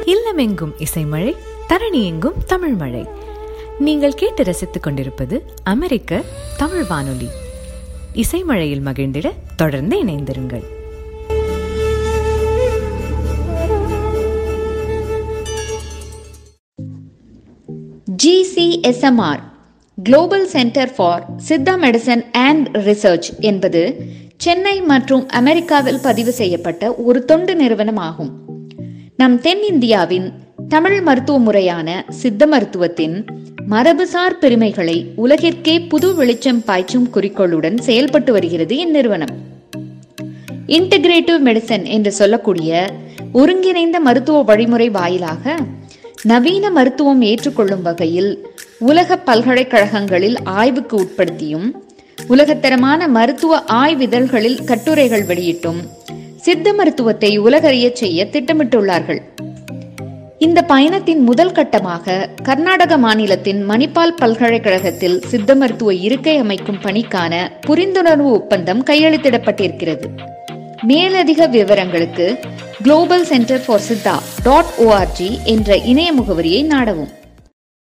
இல்லமெங்கும் இசைமழை தரணி எங்கும் தமிழ் மழை நீங்கள் கேட்டு ரசித்துக் கொண்டிருப்பது அமெரிக்க தமிழ் வானொலி இசைமழையில் மகிழ்ந்திட தொடர்ந்து இணைந்திருங்கள் GCSMR global centre for Siddha medicine and research என்பது சென்னை மற்றும் அமெரிக்காவில் பதிவு செய்யப்பட்ட ஒரு தொண்டு நிறுவனமாகும் நம் தென்னிந்தியாவின் தமிழ் மருத்துவ முறையான சித்த மருத்துவத்தின் மரபுசார் பெருமைகளை உலகிற்கே புது வெளிச்சம் பாய்ச்சும் குறிக்கோளுடன் செயல்பட்டு வருகிறது இந்நிறுவனம் இன்டகிரேட்டிவ் மெடிசன் என்று சொல்லக்கூடிய ஒருங்கிணைந்த மருத்துவ வழிமுறை வாயிலாக நவீன மருத்துவம் ஏற்றுக்கொள்ளும் வகையில் உலக பல்கலைக்கழகங்களில் ஆய்வுக்கு உட்படுத்தியும் உலகத்தரமான மருத்துவ ஆய்விதழ்களில் கட்டுரைகள் வெளியிட்டும் சித்த மருத்துவத்தை உலகறியச் செய்ய திட்டமிட்டுள்ளார்கள் இந்த பயணத்தின் முதல் கட்டமாக கர்நாடக மாநிலத்தின் மணிப்பால் பல்கலைக்கழகத்தில் சித்த மருத்துவ இருக்கை அமைக்கும் பணிக்கான புரிந்துணர்வு ஒப்பந்தம் கையெழுத்திடப்பட்டிருக்கிறது மேலதிக விவரங்களுக்கு global centre for Siddha dot O R G என்ற இணைய முகவரியை நாடவும்